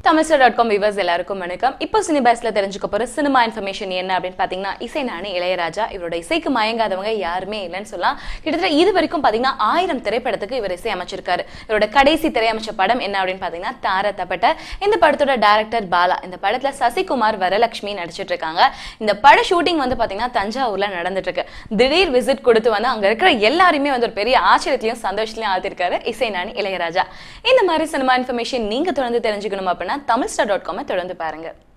Tamilster dot com viewers எல்லாருக்கும் வணக்கம் இப்போ சினிபாஸ்ல தெரிஞ்சுக்க போற சினிமா இன்ஃபர்மேஷன் என்ன அப்படின்னு பாத்தீங்கன்னா இசை நானே இளையராஜா இவரோட இசைக்கு மயங்காதவங்க யாருமே இல்லைன்னு சொல்லலாம் கிட்டத்தட்ட இது வரைக்கும் பாத்தீங்கன்னா ஆயிரம் திரைப்படத்துக்கு இவர் இசை அமைச்சிருக்காரு இவரோட கடைசி திரையமைச்ச படம் என்ன அப்படின்னு பாத்தீங்கன்னா தார தப்பட்ட இந்த படத்தோட டைரக்டர் பாலா இந்த படத்துல சசிகுமார் வரலட்சுமி நடிச்சிட்டு இருக்காங்க இந்த பட ஷூட்டிங் வந்து பாத்தீங்கன்னா தஞ்சாவூர்ல நடந்துட்டு இருக்கு திடீர் விசிட் கொடுத்து வந்து அங்க இருக்கிற எல்லாருமே வந்து ஒரு பெரிய ஆச்சரியத்திலையும் சந்தோஷத்திலையும் ஆழ்த்திருக்காரு இசை நானி இளையராஜா இந்த மாதிரி சினிமா இன்ஃபர்மேஷன் நீங்க தொடர்ந்து தெரிஞ்சுக்கணும் அப்படின்னா தமிழ் ஸ்டார் டாட் காமை தொடர்ந்து பாருங்க